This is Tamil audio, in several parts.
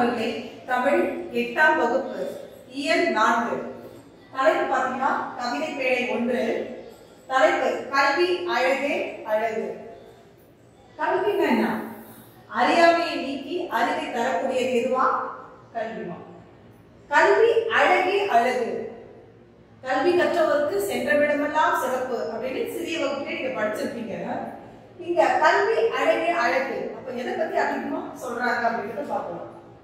நண்பர்களே தமிழ் எட்டாம் வகுப்பு இயல் நான்கு தலைப்பு பார்த்தீங்கன்னா கவிதை பேழை ஒன்று தலைப்பு கல்வி அழகே அழகு கல்வின்னா என்ன அறியாமையை நீக்கி அறிவை தரக்கூடியது எதுவா கல்விமா கல்வி அழகே அழகு கல்வி கற்றவருக்கு சென்றவிடமெல்லாம் சிறப்பு அப்படின்னு சிறிய வகுப்பிலே நீங்க படிச்சிருப்பீங்க இங்க கல்வி அழகே அழகு அப்ப எதை பத்தி அதிகமா சொல்றாங்க அப்படின்றத பார்க்கலாம்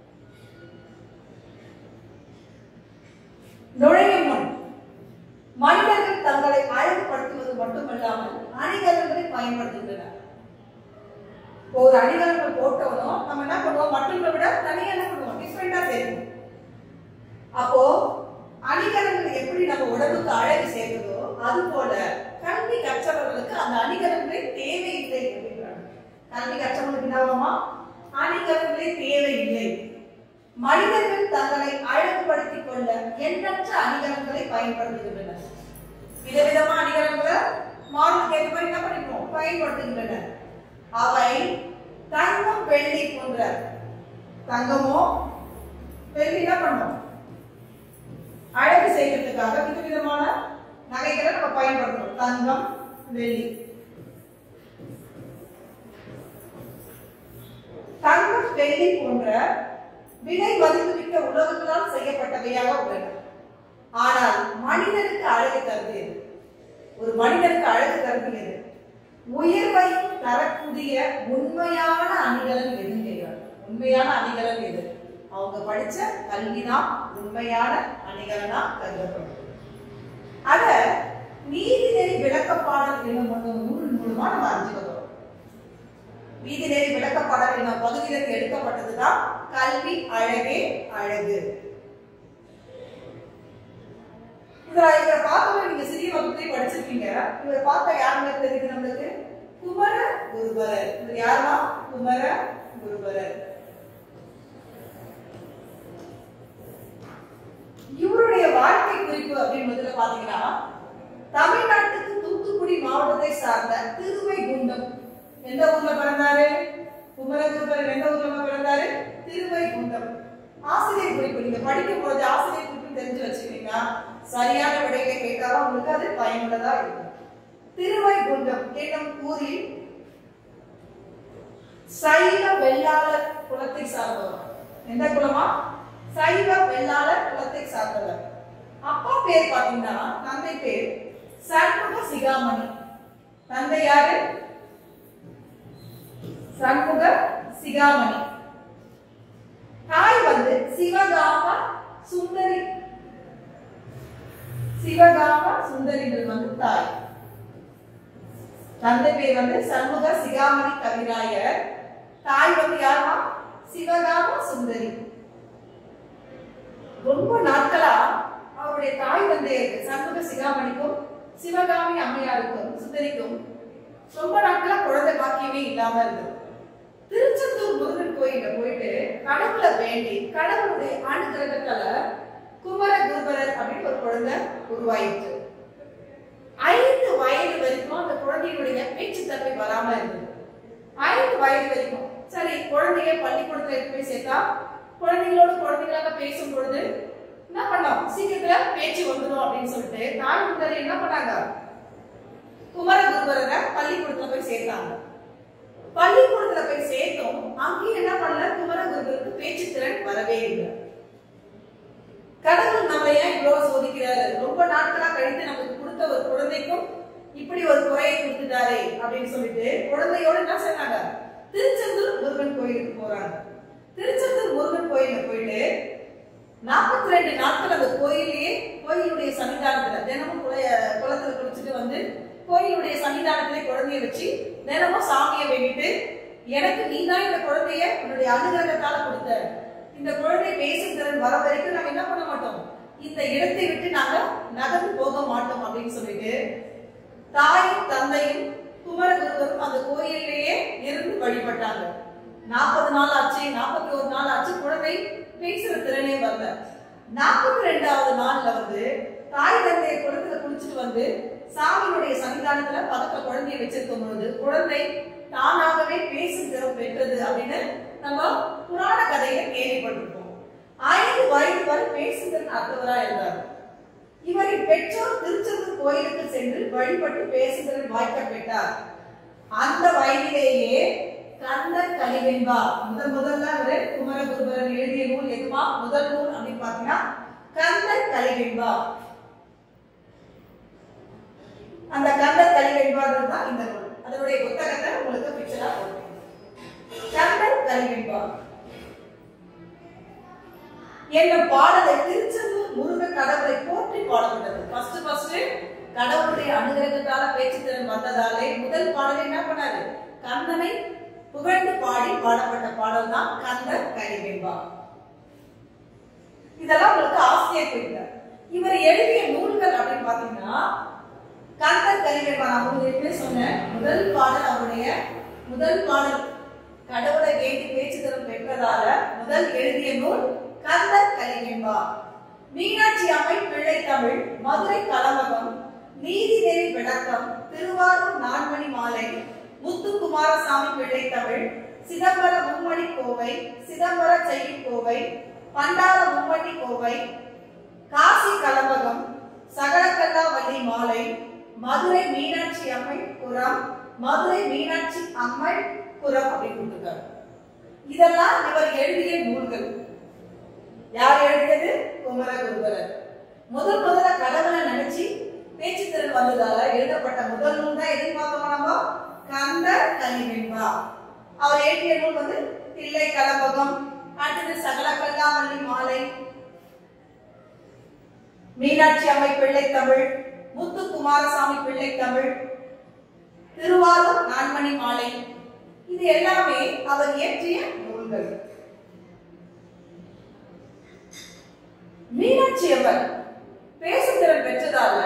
நுழையும் முன் மனிதர்கள் தங்களை அழகுபடுத்துவது மட்டுமல்லாமல் அணிகலன்களை பயன்படுத்துகின்றனர் இப்போ ஒரு அணிகலன்கள் போட்டவனும் நம்ம என்ன பண்ணுவோம் மற்றவங்களை விட தனியா என்ன பண்ணுவோம் டிஃப்ரெண்டா செய்வோம் அப்போ அணிகலன்கள் எப்படி நம்ம உடம்புக்கு அழகு சேர்ந்ததோ அது போல கல்வி கற்றவர்களுக்கு அந்த அணிகலன்களே தேவையில்லை அப்படின்றாங்க கல்வி கற்றவங்களுக்கு என்னவாமா அணிகலன்களே தேவையில்லை மனிதர்கள் தங்களை அழகுபடுத்திக் கொள்ள எண்ணற்ற அணிகலன்களை பயன்படுத்துகின்றனர் விதவிதமா அணிகலன்களை மாடலுக்கு ஏற்ற மாதிரி என்ன பண்ணிப்போம் பயன்படுத்துகின்றனர் அவை தங்கம் வெள்ளி போன்ற தங்கமோ வெள்ளி என்ன பண்ணும் அழகு செய்யறதுக்காக விதவிதமான நகைகளை நம்ம பயன்படுத்துறோம் தங்கம் வெள்ளி தங்கம் வெள்ளி போன்ற விலை மதிப்புமிக்க உலோகங்களால் செய்யப்பட்டவையாக உள்ளன ஆனால் மனிதனுக்கு அழகு தருது எது? ஒரு மனிதனுக்கு அழகு தருது எது உயர்வை தரக்கூடிய உண்மையான அணிகலன் எதுன்னு கேட்கிறாங்க உண்மையான அணிகலன் எது அவங்க படிச்ச கல்விதான் உண்மையான அணிகலனா கருதப்படும் அத நீதிநெறி விளக்கப்பாடல் என்னும் ஒரு நூல் மூலமா நம்ம அறிஞ்சுக்கிறோம் நீதிநெறி விளக்கப்பாடல் என்னும் பகுதியிலிருந்து எடுக்கப்பட்டதுதான் கல்வி அழகே அழகு இதுல இவரை பார்த்தவரை நீங்க சிறிய வகுப்பிலே படிச்சிருக்கீங்க இவரை பார்த்தா யாருங்க தெரியுது நம்மளுக்கு குமர குருபரர் இவர் யாருன்னா குமர குருபரர் இவருடைய வாழ்க்கை குறிப்பு அப்படின்னு முதல்ல பாத்தீங்கன்னா தமிழ்நாட்டுக்கு தூத்துக்குடி மாவட்டத்தை சார்ந்த திருவை குண்டம் எந்த ஊர்ல பிறந்தாரு குமரகுருபரர் எந்த ஊர்ல பிறந்தாரு திருவை குண்டம் ஆசிரியர் குறிப்பு நீங்க படிக்கும் பொழுது ஆசிரியர் குறிப்பு தெரிஞ்சு வச்சுக்கிட்டீங்கன்னா சரியான விடைகளை கேட்டாலும் உங்களுக்கு அது பயனுள்ளதா இருக்கும் திருவை குண்டம் என்னும் ஊரில் சைவ வெள்ளாளர் குலத்தை சார்ந்தவர் எந்த குலமா சைவ வெள்ளாளர் குலத்தை சார்ந்தவர் அப்பா பேர் பாத்தீங்கன்னா தந்தை பேர் சண்முக சிகாமணி தந்தை யாரு சண்முக சிகாமணி தாய் வந்து சிவகாம சுந்தரி சிவகாம சுந்தரிகள் வந்து தாய் தந்தை பேர் வந்து சண்முக சிகாமணி கவிராயர் தாய் வந்து யாருமா சிவகாம சுந்தரி ரொம்ப நாட்களா அவருடைய தாய் தந்தையருக்கு சண்முக சிகாமணிக்கும் சிவகாமி அம்மையாருக்கும் சுந்தரிக்கும் ரொம்ப நாட்களா குழந்தை பாக்கியமே இல்லாம இருந்தது திருச்செந்தூர் முருகன் கோயில போயிட்டு கடவுளை வேண்டி கடவுளுடைய அனுகிரகத்தால குமர குருபரர் அப்படின்னு ஒரு குழந்தை உருவாயிற்று ஐந்து வயது வரைக்கும் அந்த குழந்தையுடைய பேச்சுத்தன்மை வராம இருந்தது ஐந்து வயது வரைக்கும் சரி குழந்தைய பள்ளிக்கூடத்துல எடுத்து போய் சேர்த்தா குழந்தைகளோட குழந்தைகளாக பேசும் பொழுது என்ன பண்ணோம் சீக்கிரத்துல பேச்சு வந்துடும் அப்படின்னு சொல்லிட்டு தாய் முந்தரை என்ன பண்ணாங்க குமர குருபரரை பள்ளிக்கூடத்துல போய் சேர்த்தாங்க பள்ளிக்கூடத்துல போய் சேர்த்தோம் அங்கேயும் என்ன பண்ணல குமர குருபருக்கு பேச்சு திறன் வரவே இல்லை கடவுள் நம்மளை ஏன் இவ்வளவு சோதிக்கிறாரு ரொம்ப நாட்களா கழித்து நமக்கு கொடுத்த ஒரு குழந்தைக்கும் இப்படி ஒரு குறையை கொடுத்துட்டாரே அப்படின்னு சொல்லிட்டு குழந்தையோட என்ன சொன்னாங்க திருச்செந்தூர் முருகன் கோயிலுக்கு போறாங்க திருச்செந்தூர் முருகன் கோயில போயிட்டு நாற்பத்தி ரெண்டு நாட்கள் அந்த கோயிலையே கோயிலுடைய சன்னிதானத்துல தினமும் குளைய குளத்துல குளிச்சுட்டு வந்து கோயிலுடைய சன்னிதானத்திலே குழந்தைய வச்சு தினமும் சாமியை வேண்டிட்டு எனக்கு நீ தான் இந்த குழந்தைய உன்னுடைய அனுகிரகத்தால கொடுத்த இந்த குழந்தை பேசும் திறன் வர வரைக்கும் நாங்க என்ன பண்ண மாட்டோம் இந்த இடத்தை விட்டு நாங்க நகர்ந்து போக மாட்டோம் அப்படின்னு சொல்லிட்டு தாயும் தந்தையும் குமரகுருவரும் அந்த கோயிலிலேயே இருந்து வழிபட்டாங்க நாற்பது நாள் ஆச்சு நாற்பத்தி ஒரு நாள் ஆச்சு குழந்தை பேசுற திறனே வரல நாற்பத்தி ரெண்டாவது நாள்ல வந்து தாய் தந்தைய குளத்துல குளிச்சுட்டு வந்து சாமியுடைய சன்னிதானத்துல பக்கத்துல குழந்தைய வச்சிருக்கும் பொழுது குழந்தை தானாகவே பேசும் திறம் பெற்றது அப்படின்னு நம்ம புராண கதையில கேள்விப்பட்டிருக்கோம் ஐந்து வயது வரை பேசுதல் அற்றவரா இருந்தார் இவரின் பெற்றோர் திருச்செந்தூர் கோயிலுக்கு சென்று வழிபட்டு பேசுதல் வாய்க்க பெற்றார் அந்த வயதிலேயே கந்தர் கலிவெண்பா முதல் முதல்ல அவரு குமரகுருபரன் எழுதிய நூல் எதுவா முதல் நூல் அப்படின்னு பாத்தீங்கன்னா கந்தர் கலிவெண்பா அந்த கந்தர் கலிவெண்பான்றது தான் இந்த நூல் அதனுடைய புத்தகத்தை உங்களுக்கு பிக்சரா போடுறேன் கந்தர் கலிவெண்பா என்ற பாடலை திருச்செந்தூர் முருக கடவுளை போற்றி பாடப்பட்டது ஃபர்ஸ்ட் ஃபர்ஸ்ட் கடவுளுடைய அனுகிரகத்தால பேச்சு திறன் வந்ததாலே முதல் பாடலை என்ன பண்ணாரு கந்தனை புகழ்ந்து பாடி பாடப்பட்ட பாடல் தான் கந்தர் கலிவெண்பா இதெல்லாம் உங்களுக்கு ஆசிரியர் குறித்தார் இவர் எழுதிய நூல்கள் அப்படின்னு பாத்தீங்கன்னா கந்தர் கலிவெண்பா நான் உங்களுக்கு ஏற்கனவே சொன்னேன் முதல் பாடல் அவருடைய முதல் பாடல் கடவுளை வேண்டி பேச்சு திறன் பெற்றதால முதல் எழுதிய நூல் கந்தர் கலிவெண்பா மீனாட்சி அம்மை பிள்ளை தமிழ் மதுரை கலவகம் நீதிநெறி விளக்கம் திருவாரூர் நான்மணி மாலை முத்துக்குமாரசாமி பிள்ளை தமிழ் சிதம்பர மும்மணி கோவை சிதம்பர செய்தி கோவை பண்டார மும்மணி கோவை காசி கலம்பகம் சகலக்கல்லா வள்ளி மாலை மதுரை மீனாட்சி அம்மை புறம் மதுரை மீனாட்சி அம்மை புறம் அப்படின்னு கொடுத்திருக்காரு இதெல்லாம் இவர் எழுதிய நூல்கள் யார் எழுதியது குமரகுருபரர் முதல் முதல்ல கடவுளை நினைச்சு பேச்சு திறன் வந்ததால எழுதப்பட்ட முதல் நூல் தான் எதுன்னு பார்த்தோம் நம்ம கந்த கலிவெண்பா அவர் எழுதிய நூல் வந்து தில்லை கலம்பகம் அடுத்தது சகல கல்லாவல்லி மாலை மீனாட்சி அம்மை பிள்ளை தமிழ் முத்து குமாரசாமி பிள்ளை தமிழ் திருவாரூர் நான்மணி மாலை இது எல்லாமே அவர் இயற்றிய நூல்கள் மீனாட்சி அவர் பேசுதிறன் பெற்றதால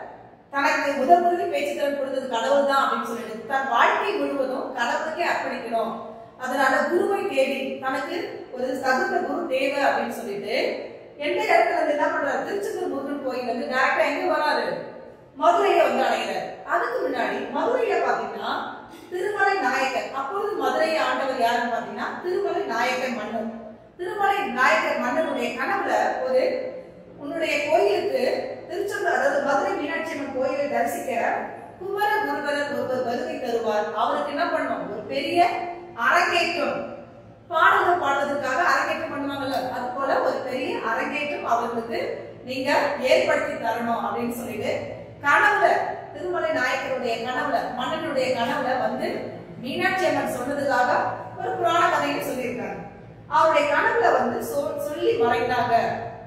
தனக்கு முதல் முதலில் பேச்சுத்திறன் கொடுத்தது கடவுள் தான் அப்படின்னு சொல்லிட்டு தன் வாழ்க்கை முழுவதும் கடவுளுக்கே அர்ப்பணிக்கணும் அதனால குருவை தேடி தனக்கு ஒரு தகுந்த குரு தேவை அப்படின்னு சொல்லிட்டு எந்த இடத்துல வந்து என்ன பண்றாரு திருச்செந்தூர் முருகன் கோயில் வந்து டேரக்டா எங்க வராரு மதுரையை வந்து அடைகிறார் அதுக்கு முன்னாடி மதுரையில பாத்தீங்கன்னா திருமலை நாயக்கர் அப்பொழுது மதுரையை ஆண்டவர் யாருன்னு பாத்தீங்கன்னா திருமலை நாயக்கர் மன்னன் திருமலை நாயக்கர் மன்னனுடைய கனவுல ஒரு உன்னுடைய கோயிலுக்கு திருச்செந்தூர் அதாவது மதுரை மீனாட்சி அம்மன் கோயிலை தரிசிக்க குமர குருபரர் ஒருவர் வருகை தருவார் அவருக்கு என்ன பண்ணணும் ஒரு பெரிய அரங்கேற்றம் பாடல்கள் பாடுவதற்காக அரங்கேற்றம் பண்ணுவாங்கல்ல அது போல ஒரு பெரிய அரங்கேற்றம் அவர்களுக்கு நீங்க ஏற்படுத்தி தரணும் அப்படின்னு சொல்லிட்டு கனவுல திருமலை நாயக்கருடைய கனவுல மன்னனுடைய கனவுல வந்து மீனாட்சி அம்மன் சொன்னதுக்காக ஒரு புராண கதையை சொல்லியிருக்காங்க அவருடைய கனவுல வந்து சொ- சொல்லி மறைந்தாங்க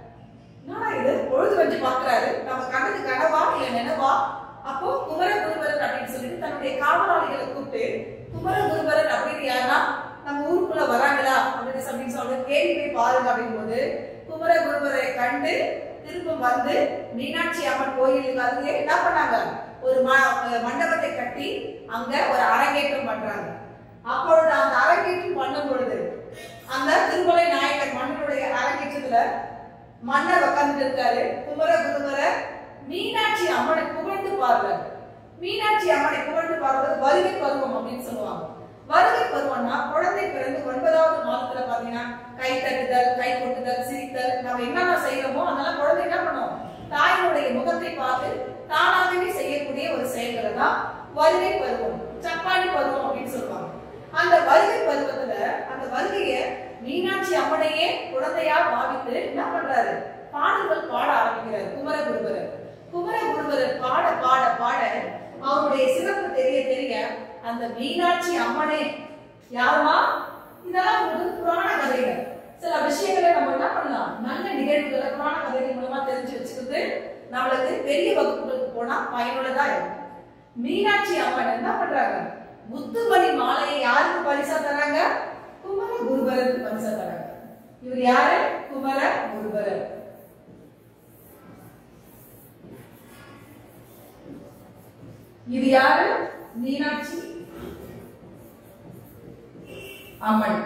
என்னடா இது பொழுது வச்சு பாக்குறாரு நம்ம கண்ணது கனவா இல்ல நினைவா அப்போ குமர குருபரன் அப்படின்னு சொல்லிட்டு தன்னுடைய காவலாளிகளை கூப்பிட்டு குமர குருபரன் அப்படின்னு யாருன்னா நம்ம ஊருக்குள்ள வராங்களா அப்படின்னு சொல்லி சொல்ல கேள்வி போய் பாருங்க அப்படிங்கும் போது குமர குருபரை கண்டு திரும்ப வந்து மீனாட்சி அம்மன் கோயிலுக்கு அருகே என்ன பண்ணாங்க ஒரு ம- மண்டபத்தை கட்டி அங்க ஒரு அரங்கேற்றம் பண்றாங்க அப்பொழுது அந்த அரங்கேற்றம் பண்ணும் பொழுது அந்த திருமலை நாயக்கர் மன்னனுடைய அரங்கேற்றத்துல மன்னர் உட்கார்ந்துட்டு இருக்காரு குமர குருவர மீனாட்சி அம்மனை புகழ்ந்து பாடுறாரு மீனாட்சி அம்மனை புகழ்ந்து பாடுறது வருகை பருவம் அப்படின்னு சொல்லுவாங்க வருகை பருவம்னா குழந்தை பிறந்து ஒன்பதாவது மாதத்துல பாத்தீங்கன்னா கை தட்டுதல் கை கொட்டுதல் சிரித்தல் நம்ம என்னென்ன செய்யறோமோ அதெல்லாம் குழந்தை என்ன பண்ணும் தாயினுடைய முகத்தை பார்த்து தானாகவே செய்யக்கூடிய ஒரு செயல்களை தான் வருகை பருவம் சப்பானி பருவம் அப்படின்னு சொல்லுவாங்க அந்த வருகை பருவத்துல அந்த வருகைய மீனாட்சி அம்மனையே குழந்தையா பாவித்து என்ன பண்றாரு பாடல்கள் பாட ஆரம்பிக்கிறார் குமரகுருபரர் குமரகுருபரர் பாட பாட பாட அவருடைய சிறப்பு தெரிய தெரிய அந்த மீனாட்சி அம்மனே யாருமா இதெல்லாம் ஒரு புராண கதைகள் சில விஷயங்களை நம்ம என்ன பண்ணலாம் நல்ல நிகழ்வுகளை புராண கதைகள் மூலமா தெரிஞ்சு வச்சுக்கிறது நம்மளுக்கு பெரிய வகுப்புகளுக்கு போனா பயனுள்ளதா இருக்கும் மீனாட்சி அம்மன் என்ன பண்றாங்க முத்துமணி மாலையை யாருக்கு பரிசா தராங்க குமர குருபரருக்கு பரிசா தராங்க இவர் யாரு குமர குருபரர் இது யாரு மீனாட்சி அம்மன்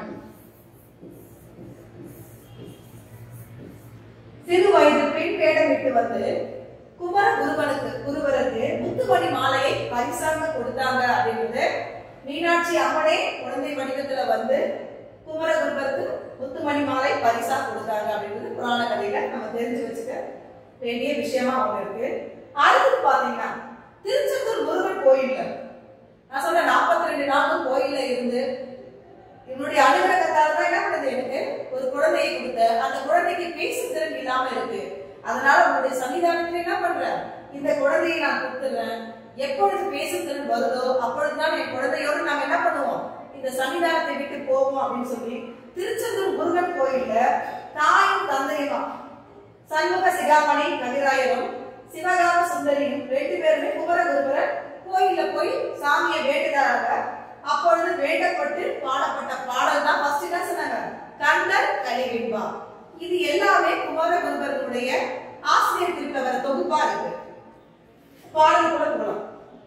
சிறு வயது பெண் வேடமிட்டு வந்து குமர குருவனுக்கு குருவருக்கு முத்துமணி மாலையை பரிசாக கொடுத்தாங்க அப்படிங்கிறது மீனாட்சி அம்மனே குழந்தை வடிவத்துல வந்து குமர குருவருக்கு முத்துமணி மாலை பரிசா கொடுத்தாங்க அப்படின்றது புராண கதையில நம்ம தெரிஞ்சு வச்சுக்க வேண்டிய விஷயமா அவங்க இருக்கு அடுத்து பாத்தீங்கன்னா திருச்செந்தூர் முருகன் கோயில்ல நான் சொன்ன நாற்பத்தி ரெண்டு நாளும் கோயில்ல இருந்து என்னுடைய அனுகிரகத்தால தான் என்ன பண்ணுது எனக்கு ஒரு குழந்தையை கொடுத்த அந்த குழந்தைக்கு பேசும் திறன் இல்லாம இருக்கு அதனால உங்களுடைய சன்னிதானத்துல என்ன பண்றேன் இந்த குழந்தையை நான் கொடுத்துடுறேன் எப்பொழுது பேசும் திறன் வருதோ அப்பொழுதுதான் என் குழந்தையோடு நாங்க என்ன பண்ணுவோம் இந்த சன்னிதானத்தை விட்டு போவோம் அப்படின்னு சொல்லி திருச்செந்தூர் முருகன் கோயில்ல தாயும் தந்தையுமா சண்முக சிகாமணி கவிராயரும் சிவகாம சுந்தரியும் ரெண்டு பேருமே குமரகுருபரர் கோயில்ல போய் சாமியை வேண்டுகிறாங்க அப்பொழுது வேண்டப்பட்டு பாடப்பட்ட பாடல் தான் ஃபர்ஸ்ட் என்ன சொன்னாங்க கண்டர் கலிவின்பா இது எல்லாமே குமரகுருபரனுடைய ஆசிரியர் திருப்பில் வர தொகுப்பா இருக்கு பாடல் கூட போகலாம்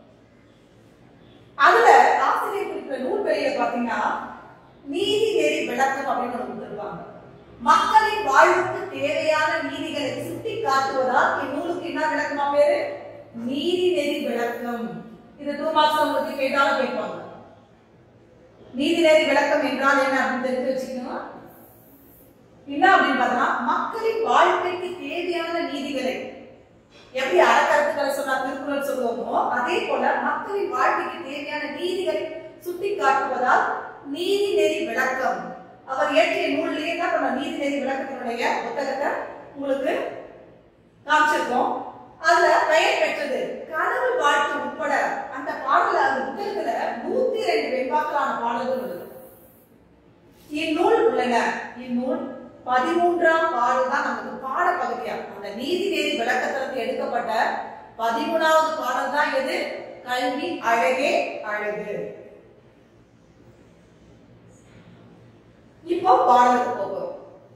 அதுல ஆசிரியர் குறிப்பிட்ட நூல் பெரிய பாத்தீங்கன்னா நீதி நெறி விளக்கம் அப்படின்னு ஒன்று கொடுத்திருப்பாங்க மக்களின் வாழ்வுக்கு தேவையான நீதிகளை சுட்டி காட்டுவதால் இந்நூலுக்கு என்ன விளக்கமா பேரு நீதி நெறி விளக்கம் இது டூ மார்க்ஸ் உங்களுக்கு கேட்டாலும் கேட்பாங்க நீதி நெறி விளக்கம் என்றால் என்ன அப்படின்னு தெரிஞ்சு வச்சுக்கணும் என்ன அப்படின்னு பார்த்தா மக்களின் வாழ்க்கைக்கு தேவையான நீதிகளை எப்படி அறக்கருத்துக்களை சொன்னா திருக்குறள் சொல்லுவோமோ அதே போல மக்களின் வாழ்க்கைக்கு தேவையான நீதிகளை சுட்டி காட்டுவதால் நீதி நெறி விளக்கம் அவர் இயற்றிய நூல்லையே என்ன பண்ண நீதி நெறி விளக்கத்தினுடைய புத்தகத்தை உங்களுக்கு காமிச்சிருக்கோம் அதுல பெயர் பெற்றது கடவுள் வாழ்க்கை உட்பட அந்த பாடல அந்த புத்தகத்துல நூத்தி ரெண்டு வெண்பாக்களான பாடல்கள் உள்ளது இந்நூல் உள்ளன இந்நூல் பதிமூன்றாம் பாடல் தான் நமக்கு பாட பகுதியா அந்த நீதி நெறி விளக்கத்திலிருந்து எடுக்கப்பட்ட பதிமூணாவது பாடல் தான் எது கல்வி அழகே அழகு இப்போ பாடலுக்கு போகிறோம்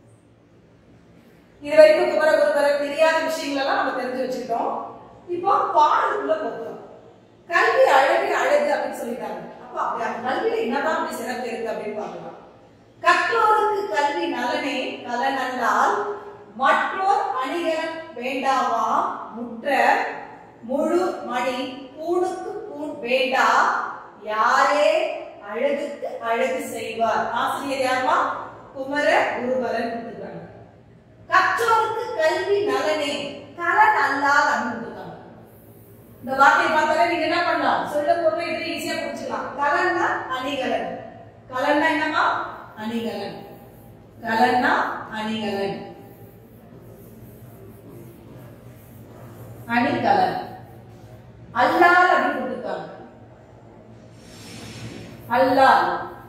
இது வரைக்கும் குமரகுருபரர் தெரியாத விஷயங்கள் எல்லாம் நம்ம தெரிஞ்சு வச்சுக்கிட்டோம் இப்போ பாடலுக்குள்ள போகிறோம் கல்வி அழகு அழகு அப்படின்னு சொல்லிட்டாங்க அப்ப அப்படி அந்த கல்வியில என்னதான் அப்படி சிறப்பு இருக்கு அப்படின்னு பார்க்கலாம் கற்றோருக்கு கல்வி நலனே கலனல்லால் மற்றோர் அணிகலன் வேண்டாமா முற்ற முழு மணி பூணுக்கு பூண் வேண்டா யாரே அழகுக்கு அழகு செய்வார் ஆசிரியர் யாருமா குமர குருபரன் கொடுத்துருக்காங்க கற்றோருக்கு கல்வி நலனே கலன் அல்லால் அப்படின்னு கொடுத்துருக்காங்க இந்த வார்த்தையை பார்த்தாலே நீங்க என்ன பண்ணலாம் சொல்ல பொருளை இதுல ஈஸியா புரிஞ்சுக்கலாம் கலன்னா அணிகலன் கலன்னா என்னமா அணிகலன் கலன்னா அணிகலன் அணிகலன் அல்லால் அப்படின்னு கொடுத்துருக்காங்க அல்லால்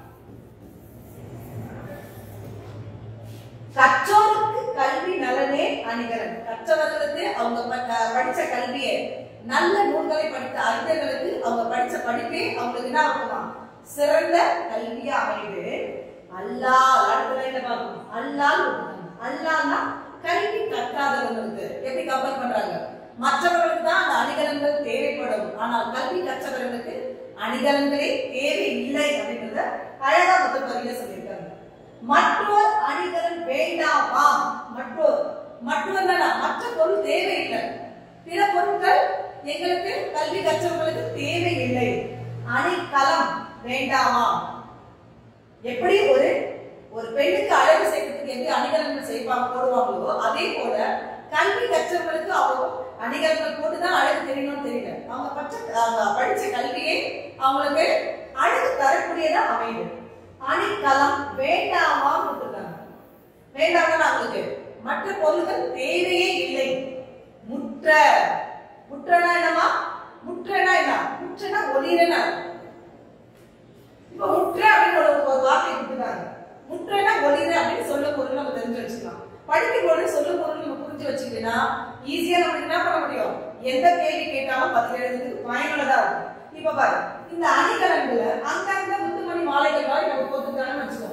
கற்றோருக்கு கல்வி நலனே அணிகலன் கற்றவர்களுக்கு அவங்க ப- படிச்ச கல்வியை நல்ல நூல்களை படித்த அறிஞர்களுக்கு அவங்க படிச்ச படிப்பே அவங்களுக்கு என்ன ஆகுமா சிறந்த கல்வியா அமையுது அல்லால் அடுத்த லைன்ல பார்க்கணும் அல்லால் கொடுத்தாங்க. அல்லால்னா கல்வி கற்காதவங்களுக்கு எப்படி கம்பேர் பண்றாங்க மற்றவர்களுக்கு தான் அந்த அணிகலன்கள் தேவைப்படும் ஆனால் கல்வி கற்றவர்களுக்கு அணிகலன்களே தேவை இல்லை அப்படின்றத அழகா மொத்த பதில சொல்லியிருக்காங்க மற்றோர் அணிகலன் வேண்டாமாம் மற்றோர் மற்றோர் மற்ற பொருள் தேவையில்லை பிற பொருட்கள் எங்களுக்கு கல்வி கற்றவர்களுக்கு தேவையில்லை அணிகலம் வேண்டாமாம் எப்படி ஒரு ஒரு பெண்ணுக்கு அழகு செய்யறதுக்கு எப்படி அணிகலன்கள் செய்வாங்க போடுவாங்களோ அதே போல கல்வி கற்றவர்களுக்கு அவங்க அணிகலன்கள் போட்டுதான் அழகு தெரியணும்னு தெரியல அவங்க பச்ச அவங்க படிச்ச கல்வியே அவங்களுக்கு அழகு தரக்கூடியதா அமையுது அணிகலம் வேண்டாமா கொடுத்துருக்காங்க வேண்டாம்னா அவங்களுக்கு மற்ற பொருள்கள் தேவையே இல்லை முற்ற முற்றனா என்னமா முற்றனா என்ன முற்றனா ஒளிரனா இப்ப முற்ற அப்படின்னு ஒரு ஒரு வார்த்தை கொடுத்துருக்காங்க முற்றனா ஒளிர அப்படின்னு சொல்ல பொருள் நம்ம தெரிஞ்சு வச்சுக்கலாம் படிக்கும் பொழுது சொல்ல பொருள் நம்ம புரிஞ்சு வச்சுக்கிட்டா ஈஸியா நமக்கு என்ன பண்ண முடியும் எந்த கேள்வி கேட்டாலும் பதில் எழுதுறதுக்கு பயனுள்ளதா இருக்கும் இப்ப பாரு இந்த அணிகலன்களை அங்கங்க முத்துமணி மாலைகள் மாதிரி நம்ம போட்டுருக்காங்கன்னு வச்சுக்கோங்க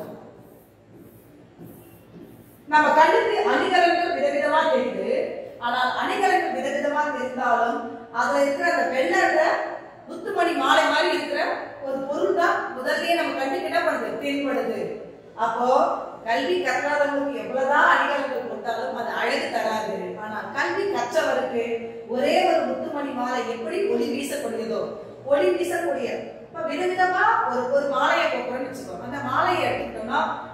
நம்ம கண்ணுக்கு அணிகலன்கள் விதவிதமா தெரியுது ஆனால் அணிகலன்கள் விதவிதமா தெரிந்தாலும் அதுல இருக்கிற அந்த வெள்ளத்துல முத்துமணி மாலை மாதிரி இருக்கிற ஒரு பொருள் தான் முதல்லயே நம்ம கண்ணுக்கு என்ன பண்ணுது தென்படுது அப்போ கல்வி கற்றாதவங்களுக்கு எவ்வளவுதான் அணிகலன்கள் கொடுத்தாலும் அது அழகு தராது ஆனா கல்வி கற்றவருக்கு ஒரே ஒரு முத்துமணி மாலை எப்படி ஒளி வீசக்கூடியதோ ஒளி வீசக்கூடிய இப்ப விதவிதமா ஒரு ஒரு மாலையை போக்குறோம்னு வச்சுக்கோ அந்த மாலையை எடுத்துக்கிட்டோம்னா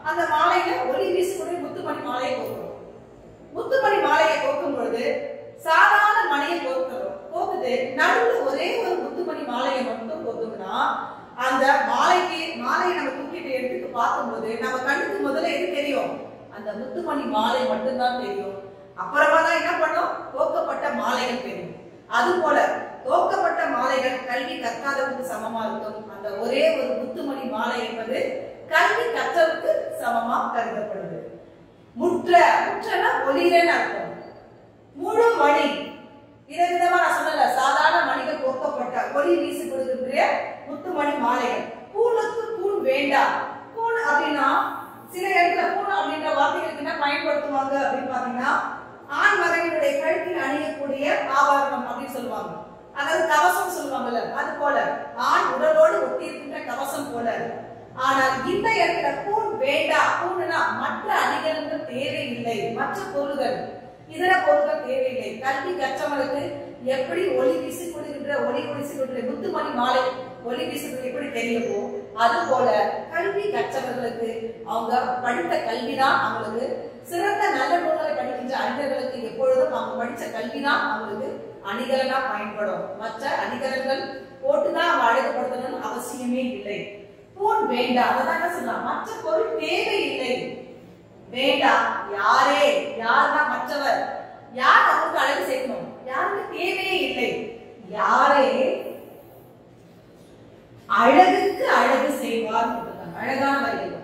அந்த மாலையில ஒளி வீசக்கூடிய முத்துமணி மாலையை கோக்குறோம் முத்துமணி மாலையை கோக்கும் பொழுது சாதாரண மணியை கோக்குறோம் கோக்குது நடுவுல ஒரே ஒரு முத்துமணி மாலையை மட்டும் கோத்தோம்னா அந்த மாலைக்கு மாலையை நம்ம தூக்கிட்டு எடுத்துட்டு பார்க்கும்போது நம்ம கண்ணுக்கு முதல்ல எது தெரியும் அந்த முத்துமணி மாலை மட்டும்தான் தெரியும் அப்புறமா தான் என்ன பண்ணும் கோக்கப்பட்ட மாலைகள் தெரியும் அது போல கோக்கப்பட்ட மாலைகள் கல்வி கற்காதவருக்கு சமமா இருக்கும் அந்த ஒரே ஒரு முத்துமணி மாலை என்பது கல்வி கற்றவருக்கு சமமா கருதப்படுது முற்ற முற்றனா ஒளிரன்னு அர்த்தம் முழு மணி இதை விதமா நான் சொன்னல சாதாரண மணிகள் கோக்கப்பட்ட ஒளி வீசி கொடுக்கின்ற முத்துமணி மாலைகள் பூனுக்கு பூன் வேண்டாம் பூன் அப்படின்னா சில இடத்துல பூன் அப்படின்ற வார்த்தைகளுக்கு என்ன பயன்படுத்துவாங்க அப்படின்னு பாத்தீங்கன்னா ஆண் மகனுடைய கழுத்தில் அணியக்கூடிய ஆபரணம் அப்படின்னு சொல்லுவாங்க அதாவது கவசம் சொல்லுவாங்கல்ல அது போல ஆண் உடலோடு ஒட்டி இருக்கின்ற கவசம் போல ஆனால் இந்த இடத்துல பூன் வேண்டாம் பூன்னா மற்ற அணிகலன்கள் தேவையில்லை மற்ற பொருள்கள் இதர பொருட்கள் தேவையில்லை கல்வி கற்றவர்களுக்கு எப்படி ஒளி வீசி கொடுக்கின்ற ஒளி வீசி கொடுக்கிற முத்துமணி மாலை ஒளி வீசி எப்படி தெரியுமோ அது போல கல்வி கற்றவர்களுக்கு அவங்க படித்த கல்விதான் அவங்களுக்கு சிறந்த நல்ல நூல்களை படிக்கின்ற அறிஞர்களுக்கு எப்பொழுதும் அவங்க படிச்ச கல்விதான் அவங்களுக்கு அணிகலனா பயன்படும் மற்ற அணிகலன்கள் போட்டுதான் அவங்க அழகுபடுத்தணும்னு அவசியமே இல்லை பூன் வேண்டாம் அதான் என்ன சொல்லலாம் மற்ற பொருள் தேவையில்லை வேண்டாம் யாரே யார் தான் மற்றவர் யார் அவருக்கு அழகு சேர்க்கணும் யாருக்கு தேவையே இல்லை யாரே அழகுக்கு அழகு செய்வார் போட்டிருக்காங்க. அழகான வரிகள்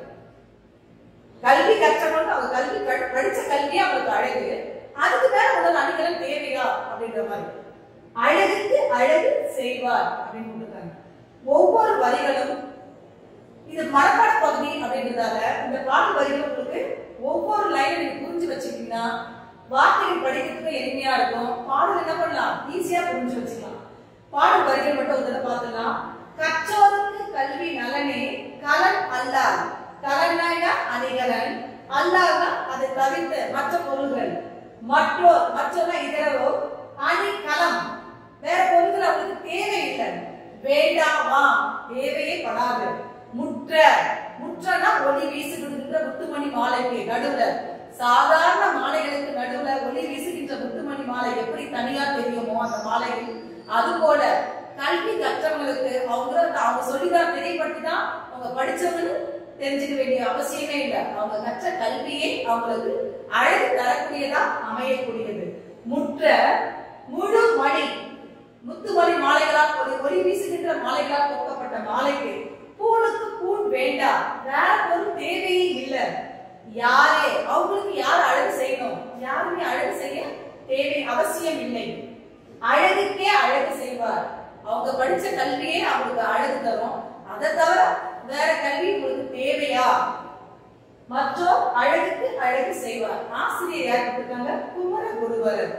கல்வி கற்றவங்க அவங்க கல்வி படி- படிச்ச கல்வி அவங்களுக்கு அழகு அதுக்கு மேல முதல் அணிகலன் தேவையா அப்படின்ற மாதிரி அழகுக்கு அழகு செய்வார் அப்படின்னு போட்டிருக்காங்க ஒவ்வொரு வரிகளும் இது மனப்பாட பகுதி அப்படின்றதால இந்த பாடல் வரிகள் உங்களுக்கு ஒவ்வொரு லைனும் நீங்க புரிஞ்சு வச்சுக்கிட்டீங்கன்னா வார்த்தைகள் படிக்கிறதுக்கு எளிமையா இருக்கும் பாடல் என்ன பண்ணலாம் ஈஸியா புரிஞ்சு வச்சுக்கலாம் பாடல் வரிகள் மட்டும் ஒரு தடவை பார்த்துக்கலாம் கற்றோருக்கு கல்வி நலனே கலன் அல்லால் கலன்னா அணிகலன் அல்லால்னா அதை தவிர்த்த மற்ற பொருள்கள் மற்றோர் மற்றோர்னா இதரோ அணி களம் வேற பொருள்கள் அவங்களுக்கு தேவையில்லை வேண்டாமா தேவையே படாது முற்ற முற்றனா ஒளி வீசுகின்ற முத்துமணி மாலைக்கு நடுவுல சாதாரண மாலைகளுக்கு நடுவுல ஒளி வீசுகின்ற முத்துமணி மாலை எப்படி தனியா தெரியுமோ அந்த மாலைகள் அது போல கல்வி கற்றவங்களுக்கு அவங்க அவங்க சொல்லிதான் தெரியப்படுத்தி தான் அவங்க படிச்சவங்க தெரிஞ்சுக்க வேண்டிய அவசியமே இல்லை அவங்க கற்ற கல்வியே அவங்களுக்கு அழகு தரக்கூடியதா அமையக்கூடியது முற்ற முழு மணி முத்துமணி மாலைகளால் ஒளி ஒளி வீசுகின்ற மாலைகளால் கோக்கப்பட்ட மாலைக்கு பூனுக்கு பூன் வேண்டாம் வேற பொருள் தேவையே இல்லை யாரே அவங்களுக்கு யார் அழகு செய்யணும் யாருமே அழகு செய்ய தேவை அவசியம் இல்லை அழகுக்கே அழகு செய்வார் அவங்க படிச்ச கல்வியே அவங்களுக்கு அழகு தரும் அதை தவிர வேற கல்வி உங்களுக்கு தேவையா மற்றும் அழகுக்கு அழகு செய்வார் ஆசிரியர் யார் கொடுத்திருக்காங்க குமர குருவரர்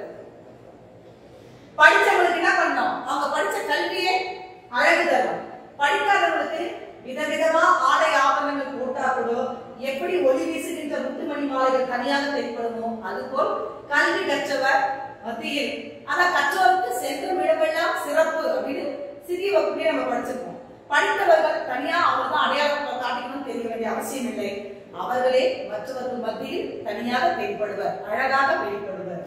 படிச்சவங்களுக்கு என்ன பண்ணணும் அவங்க படிச்ச கல்வியே அழகு தரும் படிக்காதவங்களுக்கு விதவிதமா ஆடை ஆபரணங்கள் போட்டா கூட எப்படி ஒளி வீசுகின்ற முத்துமணி மாலைகள் தனியாக தென்படுமோ அதுபோல் கல்வி கற்றவர் மத்தியில் ஆனா கற்றவருக்கு சென்றும் இடமெல்லாம் சிறப்பு அப்படின்னு சிறிய வகுப்பிலே நம்ம படிச்சிருக்கோம் படித்தவர்கள் தனியா அவங்க தான் அடையாளம் காட்டிக்கணும்னு தெரிய வேண்டிய அவசியம் இல்லை அவர்களே மற்றவர்கள் மத்தியில் தனியாக தென்படுவர் அழகாக வெளிப்படுவர்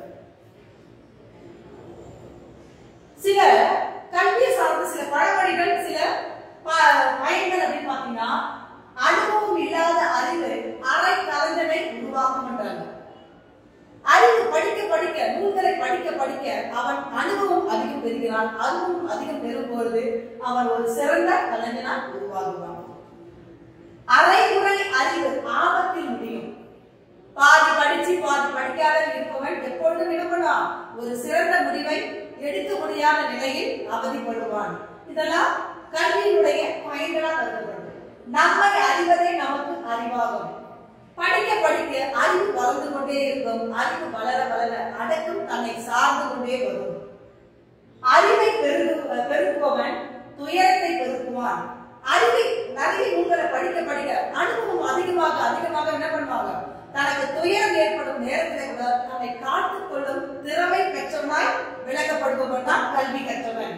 சில கல்வியை சார்ந்த சில பழமொழிகள் சில ப- பயன்கள் அப்படின்னு பாத்தீங்கன்னா அனுபவம் இல்லாத அறிவு அரை கலைஞனை உருவாக்கும்ன்றாங்க அறிவு படிக்க படிக்க நூல்களை படிக்க படிக்க அவன் அனுபவம் அதிகம் பெறுகிறான் அனுபவம் அதிகம் பெறும் பொழுது அவன் ஒரு சிறந்த கலைஞனா உருவாகுவான் அரைகுறை அறிவு ஆபத்தில் முடியும் பாதி படிச்சு பாதி படிக்காத இருப்பவன் எப்பொழுதும் என்ன பண்ணுவான் ஒரு சிறந்த முடிவை எடுக்க முடியாத நிலையில் அவதிப்படுவான் இதெல்லாம் கல்வியினுடைய பயன்களா கருதப்படுது நம்மை அறிவதே நமக்கு அறிவாகும் படிக்க படிக்க அறிவு வளர்ந்து கொண்டே இருக்கும் அறிவு வளர வளர அடக்கம் தன்னை சார்ந்து கொண்டே வரும் அறிவை பெருகு பெருக்குபவன் துயரத்தை பெருக்குவான் அறிவை நிறைய நூல்களை படிக்க படிக்க அனுபவம் அதிகமாக அதிகமாக என்ன பண்ணுவாங்க தனக்கு துயரம் ஏற்படும் நேரத்தில் கூட தன்னை காத்துக் கொள்ளும் திறமை பெற்றவனாய் விளக்கப்படுபவன் தான் கல்வி கற்றவன்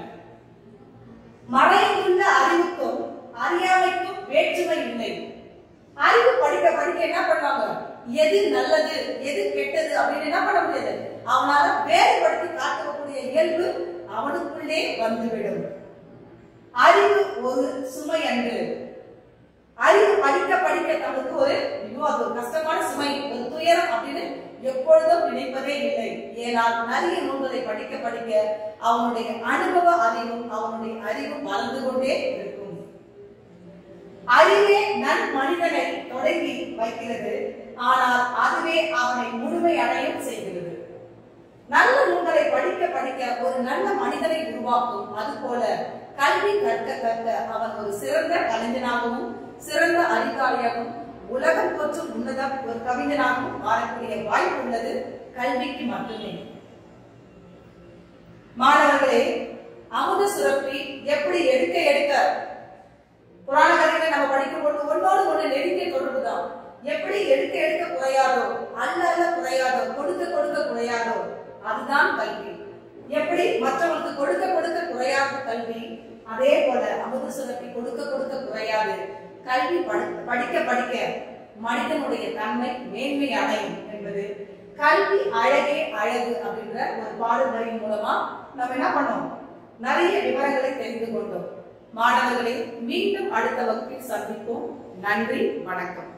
மறைந்துள்ள அறிவுக்கும் அறியாமைக்கும் வேற்றுமை இல்லை அறிவு படிக்க படிக்க என்ன எது நல்லது எது கெட்டது அப்படின்னு என்ன பண்ண முடியாது அவனால வேறுபடுத்தி காட்டக்கூடிய இயல்பு அவனுக்குள்ளே வந்துவிடும் அறிவு ஒரு சுமை அன்று அறிவு படிக்க படிக்க நமக்கு ஒரு ஐயோ அது ஒரு கஷ்டமான சுமை ஒரு துயரம் அப்படின்னு எப்பொழுதும் நினைப்பதே இல்லை ஏனால் நிறைய நூல்களை படிக்க படிக்க அவனுடைய அனுபவ அறிவும் அவனுடைய அறிவும் வளர்ந்து கொண்டே இருக்கும் அறிவே நன் மனிதனை தொடங்கி வைக்கிறது ஆனால் அதுவே அவனை முழுமை அடையும் செய்கிறது நல்ல நூல்களை படிக்க படிக்க ஒரு நல்ல மனிதனை உருவாக்கும் அதுபோல கல்வி கற்க கற்க அவன் ஒரு சிறந்த கலைஞனாகவும் சிறந்த அறிவாளியாகவும் உலகம் போற்றும் உன்னத ஒரு கவிஞனாகவும் மாறக்கூடிய வாய்ப்பு உள்ளது கல்விக்கு மட்டுமே மாணவர்களே அமுத சுரப்பி எப்படி எடுக்க எடுக்க புராண கதைகளை நம்ம படிக்கும் பொழுது ஒன்னோடு ஒண்ணு நெருங்கிய தொடர்பு தான் எப்படி எடுக்க எடுக்க குறையாதோ அல்ல அல்ல குறையாதோ கொடுக்க கொடுக்க குறையாதோ அதுதான் கல்வி எப்படி மற்றவங்களுக்கு கொடுக்க கொடுக்க குறையாத கல்வி அதே போல அமுத சுரப்பி கொடுக்க கொடுக்க குறையாது கல்வி படி- படிக்க படிக்க மனிதனுடைய தன்மை மேன்மை அடையும் என்பது கல்வி அழகே அழகு அப்படின்ற ஒரு பாடல் வரியின் மூலமா நம்ம என்ன பண்ணோம் நிறைய விவரங்களை தெரிந்து கொண்டோம் மாணவர்களை மீண்டும் அடுத்த வகுப்பில் சந்திப்போம் நன்றி வணக்கம்